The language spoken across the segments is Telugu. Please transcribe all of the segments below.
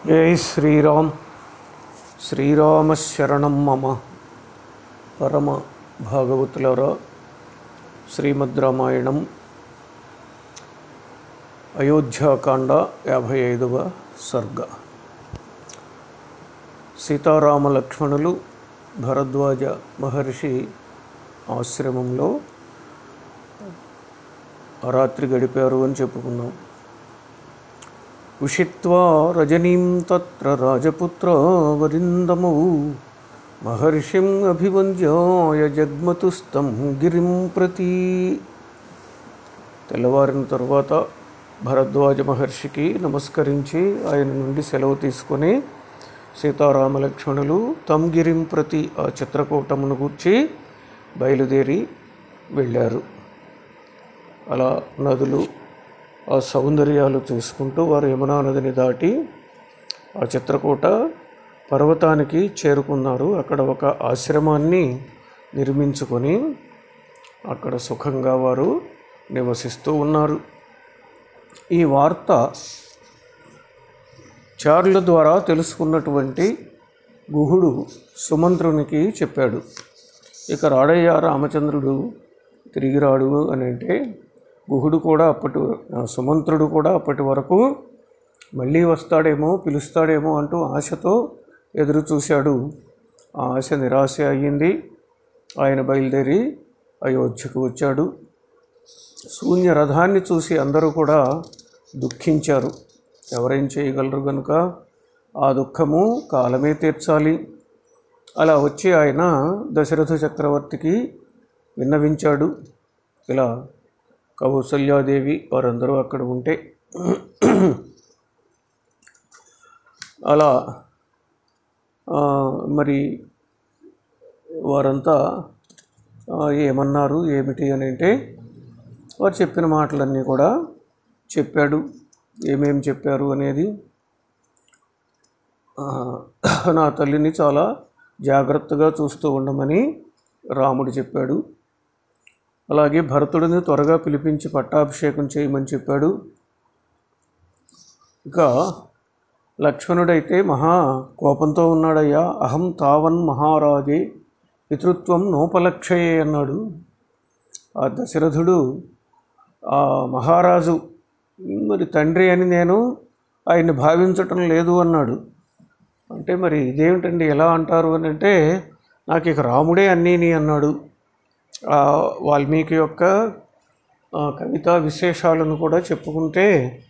జై శ్రీరామ్ శ్రీరామశరణం మమ పరమ భాగవతులరా శ్రీమద్ రామాయణం అయోధ్యాకాండ యాభై ఐదవ సర్గ సీతారామ లక్ష్మణులు భరద్వాజ మహర్షి ఆశ్రమంలో ఆ రాత్రి గడిపారు అని చెప్పుకున్నాం ఉషిత్వా రజనీం తత్ర రాజపుత్ర వరిందమౌ మహర్షిం అభివంద్యాయ జగ్మతుస్తం గిరిం ప్రతి తెల్లవారిన తరువాత భరద్వాజ మహర్షికి నమస్కరించి ఆయన నుండి సెలవు తీసుకొని సీతారామ లక్ష్మణులు తంగిరిం ప్రతి ఆ చిత్రకూటమును గూర్చి బయలుదేరి వెళ్ళారు అలా నదులు ఆ సౌందర్యాలు చూసుకుంటూ వారు యమునా నదిని దాటి ఆ చిత్రకూట పర్వతానికి చేరుకున్నారు అక్కడ ఒక ఆశ్రమాన్ని నిర్మించుకొని అక్కడ సుఖంగా వారు నివసిస్తూ ఉన్నారు ఈ వార్త చారుల ద్వారా తెలుసుకున్నటువంటి గుహుడు సుమంత్రునికి చెప్పాడు ఇక రాడయ్య రామచంద్రుడు తిరిగి రాడు అని అంటే గుహుడు కూడా అప్పటి సుమంత్రుడు కూడా అప్పటి వరకు మళ్ళీ వస్తాడేమో పిలుస్తాడేమో అంటూ ఆశతో ఎదురు చూశాడు ఆ ఆశ నిరాశ అయ్యింది ఆయన బయలుదేరి అయోధ్యకు వచ్చాడు శూన్య రథాన్ని చూసి అందరూ కూడా దుఃఖించారు ఎవరేం చేయగలరు కనుక ఆ దుఃఖము కాలమే తీర్చాలి అలా వచ్చి ఆయన దశరథ చక్రవర్తికి విన్నవించాడు ఇలా కౌసల్యాదేవి వారందరూ అక్కడ ఉంటే అలా ఆ, మరి వారంతా ఆ, ఏమన్నారు ఏమిటి అని అంటే వారు చెప్పిన మాటలన్నీ కూడా చెప్పాడు ఏమేం చెప్పారు అనేది ఆ, నా తల్లిని చాలా జాగ్రత్తగా చూస్తూ ఉండమని రాముడు చెప్పాడు అలాగే భరతుడిని త్వరగా పిలిపించి పట్టాభిషేకం చేయమని చెప్పాడు ఇక లక్ష్మణుడైతే మహా కోపంతో ఉన్నాడయ్యా అహం తావన్ మహారాజే పితృత్వం నోపలక్షయే అన్నాడు ఆ దశరథుడు ఆ మహారాజు మరి తండ్రి అని నేను ఆయన్ని భావించటం లేదు అన్నాడు అంటే మరి ఇదేమిటండి ఎలా అంటారు అని అంటే నాకు ఇక రాముడే అన్నీని అన్నాడు ఆ వాల్మీకి యొక్క ఆ, కవితా విశేషాలను కూడా చెప్పుకుంటే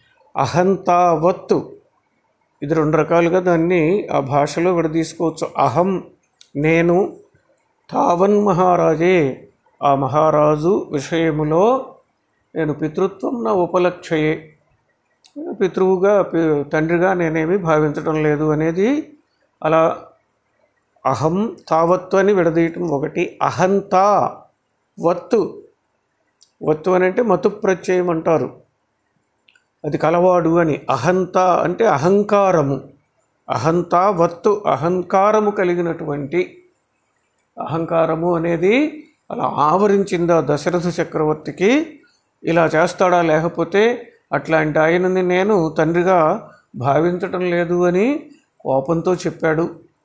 అహంతావత్తు ఇది రెండు రకాలుగా దాన్ని ఆ భాషలో విడదీసుకోవచ్చు అహం నేను తావన్ మహారాజే ఆ మహారాజు విషయములో నేను పితృత్వం నా ఉపలక్షయే పితృవుగా పి- తండ్రిగా నేనేమి భావించడం లేదు అనేది అలా అహం తావత్తు అని విడదీయటం ఒకటి అహంతా వత్తు వత్తు అని అంటే మతు ప్రత్యయం అంటారు అది కలవాడు అని అహంత అంటే అహంకారము అహంత వత్తు అహంకారము కలిగినటువంటి అహంకారము అనేది అలా ఆవరించింది ఆ దశరథ చక్రవర్తికి ఇలా చేస్తాడా లేకపోతే అట్లాంటి ఆయనని నేను తండ్రిగా భావించటం లేదు అని కోపంతో చెప్పాడు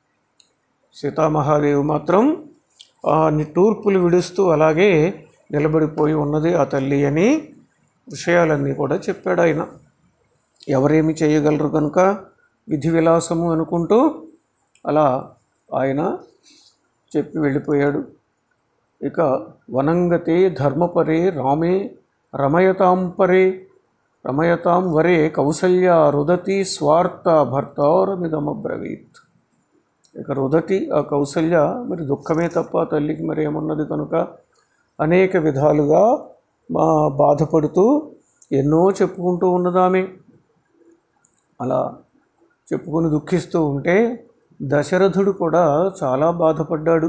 సీతామహాదేవి మాత్రం ఆ నిట్టూర్పులు విడుస్తూ అలాగే నిలబడిపోయి ఉన్నది ఆ తల్లి అని విషయాలన్నీ కూడా చెప్పాడు ఆయన ఎవరేమి చేయగలరు కనుక విధి విలాసము అనుకుంటూ అలా ఆయన చెప్పి వెళ్ళిపోయాడు ఇక వనంగతే ధర్మపరే రామే రమయతాం పరే రమయతాం వరే కౌసల్య రుదతి స్వార్థ భర్తారమిదమబ్రవీత్ ఇక రుదతి ఆ కౌసల్య మరి దుఃఖమే తప్ప ఆ తల్లికి మరి ఏమన్నది కనుక అనేక విధాలుగా మా బాధపడుతూ ఎన్నో చెప్పుకుంటూ ఉన్నదామె అలా చెప్పుకొని దుఃఖిస్తూ ఉంటే దశరథుడు కూడా చాలా బాధపడ్డాడు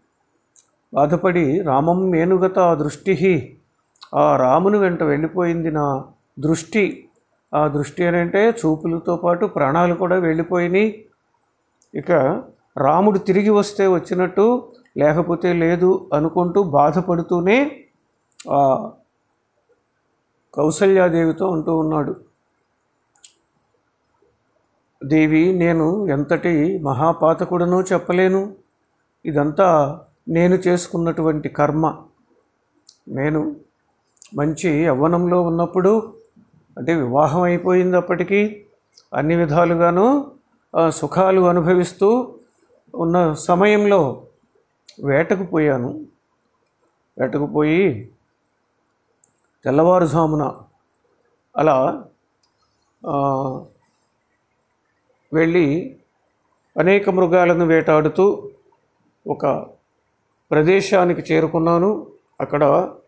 బాధపడి రామం మేనుగత దృష్టి ఆ రాముని వెంట వెళ్ళిపోయింది నా దృష్టి ఆ దృష్టి అని అంటే చూపులతో పాటు ప్రాణాలు కూడా వెళ్ళిపోయినాయి ఇక రాముడు తిరిగి వస్తే వచ్చినట్టు లేకపోతే లేదు అనుకుంటూ బాధపడుతూనే ఆ కౌసల్యాదేవితో అంటూ ఉన్నాడు దేవి నేను ఎంతటి మహాపాతకుడనో చెప్పలేను ఇదంతా నేను చేసుకున్నటువంటి కర్మ నేను మంచి యవ్వనంలో ఉన్నప్పుడు అంటే వివాహం అయిపోయింది అప్పటికి అన్ని విధాలుగాను ఆ, సుఖాలు అనుభవిస్తూ ఉన్న సమయంలో వేటకు పోయాను వేటకు పోయి తెల్లవారుజామున అలా ఆ, వెళ్ళి అనేక మృగాలను వేటాడుతూ ఒక ప్రదేశానికి చేరుకున్నాను అక్కడ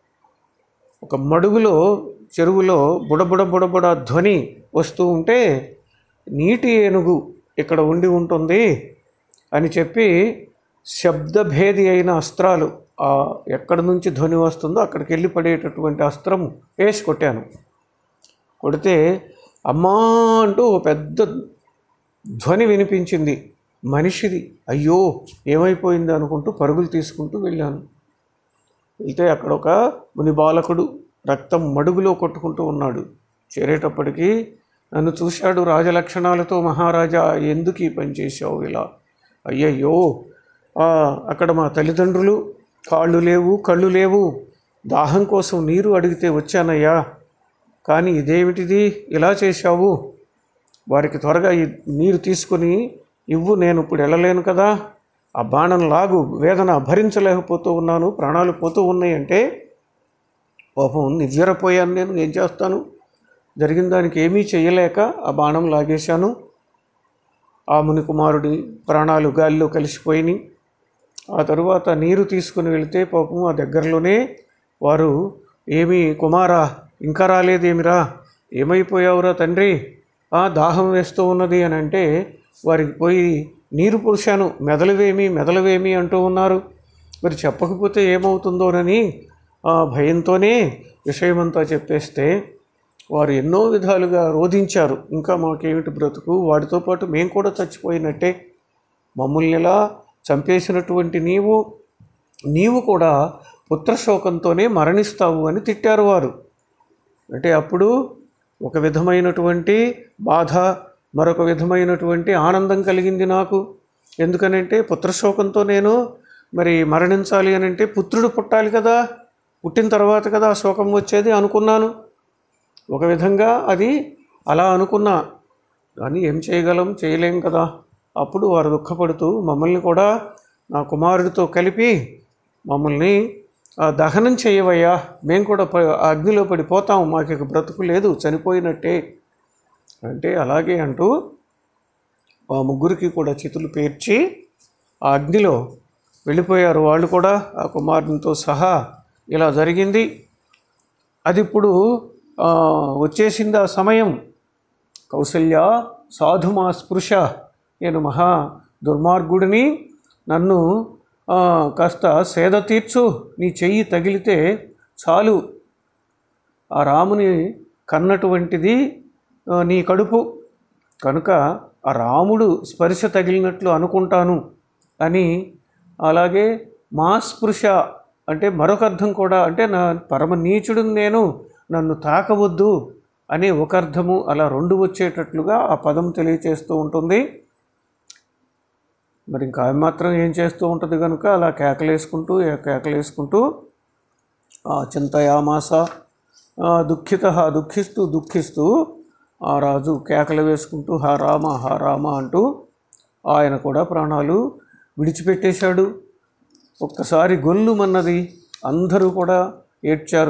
ఒక మడుగులో చెరువులో బుడబుడ బుడబుడ ధ్వని వస్తూ ఉంటే నీటి ఏనుగు ఇక్కడ ఉండి ఉంటుంది అని చెప్పి శబ్దభేది అయిన అస్త్రాలు ఆ ఎక్కడి నుంచి ధ్వని వస్తుందో అక్కడికి వెళ్ళి పడేటటువంటి అస్త్రం వేసి కొట్టాను కొడితే అమ్మా అంటూ ఓ పెద్ద ధ్వని వినిపించింది మనిషిది అయ్యో ఏమైపోయింది అనుకుంటూ పరుగులు తీసుకుంటూ వెళ్ళాను వెళ్తే అక్కడ ఒక ముని బాలకుడు రక్తం మడుగులో కొట్టుకుంటూ ఉన్నాడు చేరేటప్పటికి నన్ను చూశాడు రాజలక్షణాలతో మహారాజా ఎందుకు ఈ పని చేశావు ఇలా అయ్యయ్యో ఆ, అక్కడ మా తల్లిదండ్రులు కాళ్ళు లేవు కళ్ళు లేవు దాహం కోసం నీరు అడిగితే వచ్చానయ్యా కానీ ఇదేమిటిది ఇలా చేశావు వారికి త్వరగా ఈ నీరు తీసుకొని ఇవ్వు నేను ఇప్పుడు వెళ్ళలేను కదా ఆ బాణం లాగు వేదన భరించలేకపోతూ ఉన్నాను ప్రాణాలు పోతూ ఉన్నాయి అంటే పాపం నివ్వెరపోయాను నేను ఏం చేస్తాను జరిగిన దానికి ఏమీ చేయలేక ఆ బాణం లాగేశాను ఆ ముని కుమారుడి ప్రాణాలు గాలిలో కలిసిపోయినాయి ఆ తరువాత నీరు తీసుకుని వెళితే పాపం ఆ దగ్గరలోనే వారు ఏమి కుమారా ఇంకా రాలేదేమిరా ఏమైపోయావురా తండ్రి ఆ దాహం వేస్తూ ఉన్నది అని అంటే వారికి పోయి నీరు పోశాను మెదలువేమి మెదలవేమి అంటూ ఉన్నారు మరి చెప్పకపోతే ఏమవుతుందోనని ఆ భయంతోనే విషయమంతా చెప్పేస్తే వారు ఎన్నో విధాలుగా రోధించారు ఇంకా మాకేమిటి బ్రతుకు వాడితో పాటు మేము కూడా చచ్చిపోయినట్టే మమ్మల్ని ఎలా చంపేసినటువంటి నీవు నీవు కూడా పుత్రశోకంతోనే మరణిస్తావు అని తిట్టారు వారు అంటే అప్పుడు ఒక విధమైనటువంటి బాధ మరొక విధమైనటువంటి ఆనందం కలిగింది నాకు ఎందుకనంటే పుత్రశోకంతో నేను మరి మరణించాలి అని అంటే పుత్రుడు పుట్టాలి కదా పుట్టిన తర్వాత కదా ఆ శోకం వచ్చేది అనుకున్నాను ఒక విధంగా అది అలా అనుకున్నా కానీ ఏం చేయగలం చేయలేం కదా అప్పుడు వారు దుఃఖపడుతూ మమ్మల్ని కూడా నా కుమారుడితో కలిపి మమ్మల్ని ఆ, దహనం చేయవయ్యా మేము కూడా ప- ఆ అగ్నిలో పడిపోతాం మాకు ఇక బ్రతుకు లేదు చనిపోయినట్టే అంటే అలాగే అంటూ ఆ ముగ్గురికి కూడా చితులు పేర్చి ఆ అగ్నిలో వెళ్ళిపోయారు వాళ్ళు కూడా ఆ కుమారునితో సహా ఇలా జరిగింది అది ఇప్పుడు ఆ, వచ్చేసింది ఆ సమయం కౌసల్య సాధుమా స్పృశ నేను మహా దుర్మార్గుడిని నన్ను ఆ, కాస్త సేద తీర్చు నీ చెయ్యి తగిలితే చాలు ఆ రాముని కన్నటువంటిది ఆ, నీ కడుపు కనుక ఆ రాముడు స్పర్శ తగిలినట్లు అనుకుంటాను అని అలాగే మా స్పృశ అంటే మరొక అర్థం కూడా అంటే నా పరమ నీచుడు నేను నన్ను తాకవద్దు అనే ఒక అర్థము అలా రెండు వచ్చేటట్లుగా ఆ పదం తెలియచేస్తూ ఉంటుంది మరి ఇంకా ఆమె మాత్రం ఏం చేస్తూ ఉంటుంది కనుక అలా కేకలేసుకుంటూ ఏ- కేకలేసుకుంటూ ఆ చింతయామాస ఆ, దుఃఖిత దుఃఖిస్తూ దుఃఖిస్తూ ఆ రాజు కేకలు వేసుకుంటూ హా రామ హా రామ అంటూ ఆయన కూడా ప్రాణాలు విడిచిపెట్టేశాడు ఒక్కసారి గొల్లుమన్నది అందరూ కూడా ఏడ్చారు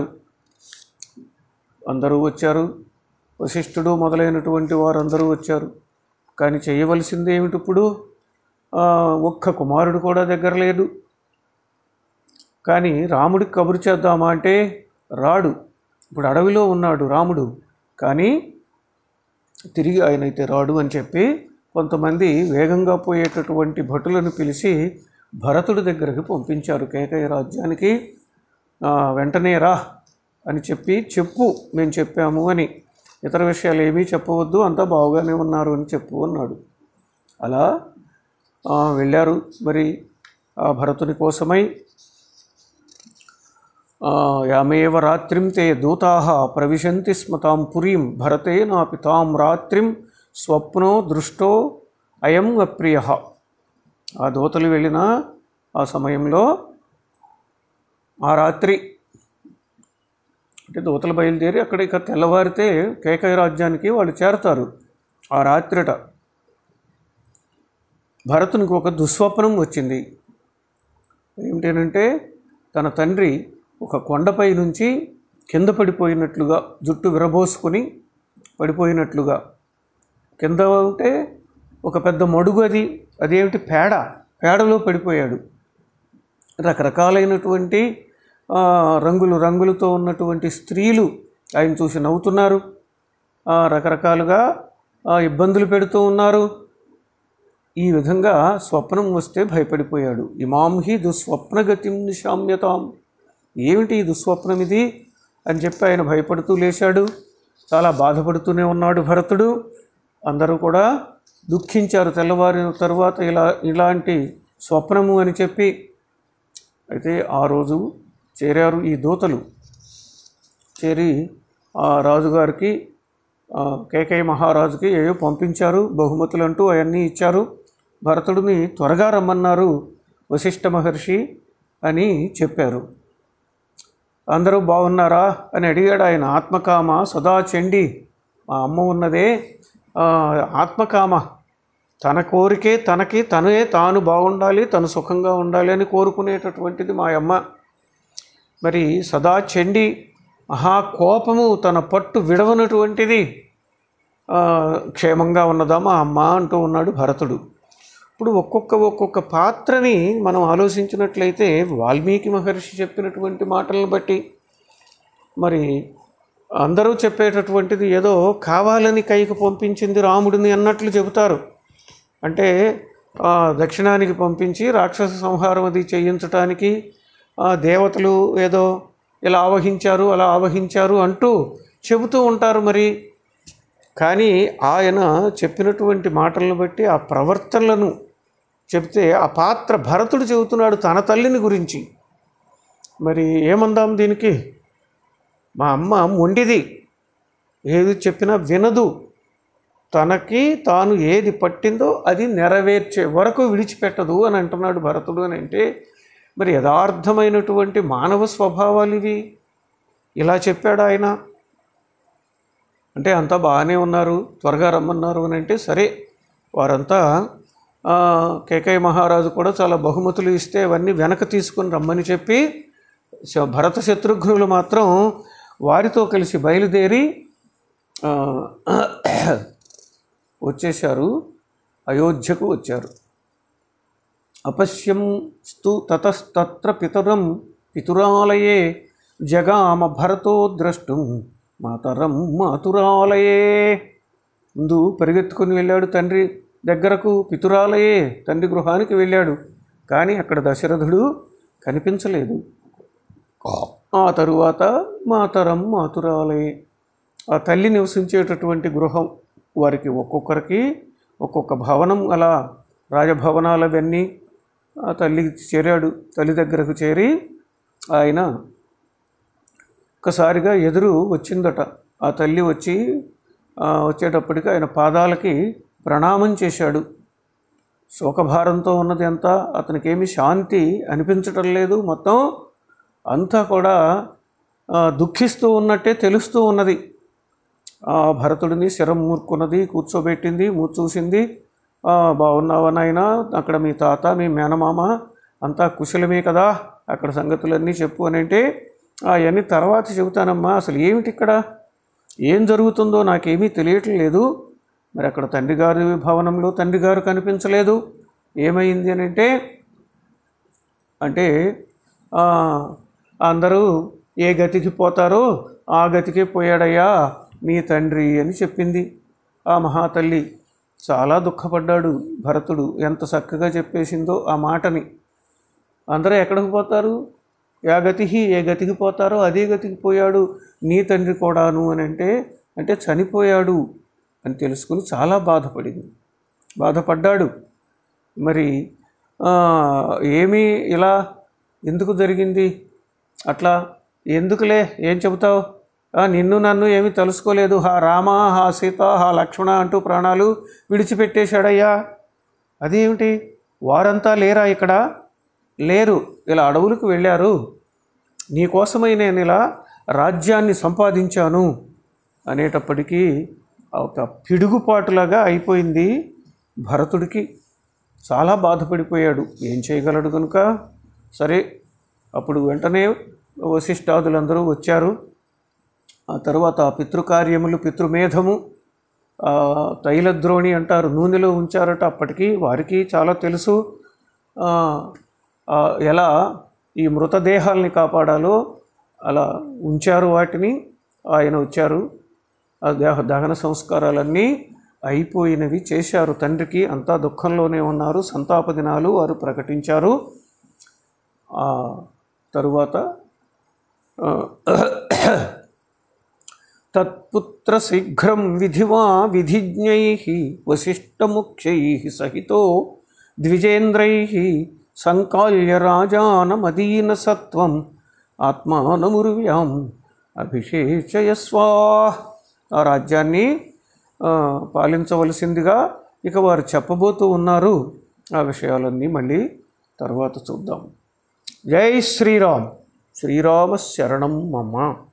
అందరూ వచ్చారు వశిష్ఠుడు మొదలైనటువంటి వారందరూ వచ్చారు కానీ చేయవలసింది ఏమిటి ఇప్పుడు ఆ, ఒక్క కుమారుడు కూడా దగ్గర లేడు కానీ రాముడికి కబురు చేద్దామా అంటే రాడు ఇప్పుడు అడవిలో ఉన్నాడు రాముడు కానీ తిరిగి ఆయన అయితే రాడు అని చెప్పి కొంతమంది వేగంగా పోయేటటువంటి భటులను పిలిచి భరతుడి దగ్గరకు పంపించారు కేకయ్య రాజ్యానికి ఆ, వెంటనే రా అని చెప్పి చెప్పు మేము చెప్పాము అని ఇతర విషయాలు ఏమీ చెప్పవద్దు అంతా బాగుగానే ఉన్నారు అని చెప్పు అన్నాడు అలా ఆ, వెళ్ళారు మరి ఆ భరతుని కోసమై ఆ, యామేవ రాత్రిం తే దూతా ప్రవిశంతి స్మ తాం పురీం భరతే నాపి తాం రాత్రిం స్వప్నో దృష్టో అయం అప్రియ ఆ దూతలు వెళ్ళిన ఆ సమయంలో ఆ రాత్రి అంటే దూతలు బయలుదేరి అక్కడ ఇక తెల్లవారితే కేకయ రాజ్యానికి వాళ్ళు చేరతారు ఆ రాత్రిట భరతునికి ఒక దుస్వప్నం వచ్చింది ఏమిటంటే తన తండ్రి ఒక కొండపై నుంచి కింద పడిపోయినట్లుగా జుట్టు విరబోసుకొని పడిపోయినట్లుగా కింద ఉంటే ఒక పెద్ద మడుగు అది అదేమిటి పేడ పేడలో పడిపోయాడు రకరకాలైనటువంటి ఆ, రంగులు రంగులతో ఉన్నటువంటి స్త్రీలు ఆయన చూసి నవ్వుతున్నారు ఆ, రకరకాలుగా ఆ, ఇబ్బందులు పెడుతూ ఉన్నారు ఈ విధంగా స్వప్నం వస్తే భయపడిపోయాడు ఇమాం హి దుస్వప్నగతిం నిశామ్యతాం ఏమిటి ఈ దుస్వప్నం ఇది అని చెప్పి ఆయన భయపడుతూ లేచాడు చాలా బాధపడుతూనే ఉన్నాడు భరతుడు అందరూ కూడా దుఃఖించారు తెల్లవారిన తరువాత ఇలా ఇలాంటి స్వప్నము అని చెప్పి అయితే ఆ రోజు చేరారు ఈ దూతలు చేరి ఆ రాజుగారికి ఆ, కేకయ్య మహారాజుకి ఏవో పంపించారు బహుమతులు అంటూ అవన్నీ ఇచ్చారు భరతుడిని త్వరగా రమ్మన్నారు వశిష్ఠ మహర్షి అని చెప్పారు అందరూ బాగున్నారా అని అడిగాడు ఆయన ఆత్మకామ సదా చెండి మా అమ్మ ఉన్నదే ఆ, ఆత్మకామ తన కోరికే తనకి తనే తాను బాగుండాలి తను సుఖంగా ఉండాలి అని కోరుకునేటటువంటిది మా అమ్మ మరి సదా చెండి మహాకోపము తన పట్టు విడవనటువంటిది ఆ, క్షేమంగా ఉన్నదా మా అమ్మ అంటూ ఉన్నాడు భరతుడు ఇప్పుడు ఒక్కొక్క ఒక్కొక్క పాత్రని మనం ఆలోచించినట్లయితే వాల్మీకి మహర్షి చెప్పినటువంటి మాటలను బట్టి మరి అందరూ చెప్పేటటువంటిది ఏదో కావాలని కైకి పంపించింది రాముడిని అన్నట్లు చెబుతారు అంటే ఆ, దక్షిణానికి పంపించి రాక్షస సంహారం అది చేయించటానికి ఆ, దేవతలు ఏదో ఇలా ఆవహించారు అలా ఆవహించారు అంటూ చెబుతూ ఉంటారు మరి కానీ ఆయన చెప్పినటువంటి మాటలను బట్టి ఆ ప్రవర్తనలను చెప్తే ఆ పాత్ర భరతుడు చెబుతున్నాడు తన తల్లిని గురించి మరి ఏమందాం దీనికి మా అమ్మ మొండిది ఏది చెప్పినా వినదు తనకి తాను ఏది పట్టిందో అది నెరవేర్చే వరకు విడిచిపెట్టదు అని అంటున్నాడు భరతుడు అని అంటే మరి యథార్థమైనటువంటి మానవ స్వభావాలు ఇవి ఇలా చెప్పాడు ఆయన అంటే అంతా బాగానే ఉన్నారు త్వరగా రమ్మన్నారు అని అంటే సరే వారంతా ఆ, కేకయ్య మహారాజు కూడా చాలా బహుమతులు ఇస్తే అవన్నీ వెనక తీసుకుని రమ్మని చెప్పి శ- భరత శత్రుఘ్నులు మాత్రం వారితో కలిసి బయలుదేరి ఆ, వచ్చేశారు అయోధ్యకు వచ్చారు అపశ్యం స్తు తతస్తత్ర పితరం పితురాలయే జగామ భరతో ద్రష్టుం మాతరం మాతురాలయే ముందు పరిగెత్తుకుని వెళ్ళాడు తండ్రి దగ్గరకు పితురాలయే తండ్రి గృహానికి వెళ్ళాడు కానీ అక్కడ దశరథుడు కనిపించలేదు ఆ తరువాత మాతరం మాతురాలయే ఆ తల్లి నివసించేటటువంటి గృహం వారికి ఒక్కొక్కరికి ఒక్కొక్క భవనం అలా రాజభవనాలు అవన్నీ ఆ తల్లికి చేరాడు తల్లి దగ్గరకు చేరి ఆయన ఒక్కసారిగా ఎదురు వచ్చిందట ఆ తల్లి వచ్చి ఆ, వచ్చేటప్పటికి ఆయన పాదాలకి ప్రణామం చేశాడు శోకభారంతో ఉన్నది అంతా అతనికి ఏమి శాంతి అనిపించటం లేదు మొత్తం అంతా కూడా ఆ, దుఃఖిస్తూ ఉన్నట్టే తెలుస్తూ ఉన్నది ఆ భరతుడిని శరం మూర్కున్నది కూర్చోబెట్టింది మూ- చూసింది "ఆ, బాగున్నావా నాయనా అక్కడ మీ తాత మీ మేనమామ అంతా కుశలమే కదా అక్కడ సంగతులన్నీ చెప్పు అని అంటే అవన్నీ తర్వాత చెబుతానమ్మా అసలు ఏమిటి ఇక్కడ ఏం జరుగుతుందో నాకేమీ తెలియటం లేదు మరి అక్కడ తండ్రి గారి భవనంలో తండ్రి గారు కనిపించలేదు ఏమైంది అని అంటే అంటే ఆ, అందరూ ఏ గతికి పోతారో ఆ గతికే పోయాడయ్యా మీ తండ్రి అని చెప్పింది ఆ మహాతల్లి చాలా దుఃఖపడ్డాడు భరతుడు ఎంత చక్కగా చెప్పేసిందో ఆ మాటని అందరూ ఎక్కడికి పోతారు యా గతికి ఏ గతికి పోతారో అదే గతికి పోయాడు నీ తండ్రి కూడాను అని అంటే అంటే చనిపోయాడు అని తెలుసుకుని చాలా బాధపడింది బాధపడ్డాడు మరి ఆ, ఏమీ ఇలా ఎందుకు జరిగింది అట్లా ఎందుకులే ఏం చెబుతావు "ఆ, నిన్ను నన్ను ఏమీ తెలుసుకోలేదు హా రామ హా సీత హా లక్ష్మణ అంటూ ప్రాణాలు విడిచిపెట్టేశాడయ్యా అదేమిటి వారంతా లేరా ఇక్కడ లేరు ఇలా అడవులకు వెళ్ళారు నీకోసమై నేను ఇలా రాజ్యాన్ని సంపాదించాను అనేటప్పటికీ ఒక పిడుగుపాటులాగా అయిపోయింది భరతుడికి చాలా బాధపడిపోయాడు ఏం చేయగలడు కనుక సరే అప్పుడు వెంటనే వశిష్ఠాదులందరూ వచ్చారు ఆ తర్వాత పితృకార్యములు పితృమేధము ఆ, తైలద్రోణి అంటారు నూనెలో ఉంచారట అప్పటికి వారికి చాలా తెలుసు ఆ, ఆ, ఎలా ఈ మృతదేహాల్ని కాపాడాలో అలా ఉంచారు వాటిని ఆయన వచ్చారు ఆ దేహ దహన సంస్కారాలన్నీ అయిపోయినవి చేశారు తండ్రికి అంతా దుఃఖంలోనే ఉన్నారు సంతాప దినాలు వారు ప్రకటించారు ఆ తరువాత ఆ, తత్పుత్ర శీఘ్రం విధివా విధిజ్ఞై వశిష్టముఖ్యై సహితో ద్విజేంద్రై సంకాల్య రాజానమదీన సత్వం ఆత్మానముర్వ్యాం అభిషేచయస్వా ఆ రాజ్యాన్ని ఆ, పాలించవలసిందిగా ఇక వారు చెప్పబోతూ ఉన్నారు ఆ విషయాలన్నీ మళ్ళీ తర్వాత చూద్దాం జై శ్రీరామ్ శ్రీరామ శరణం మమ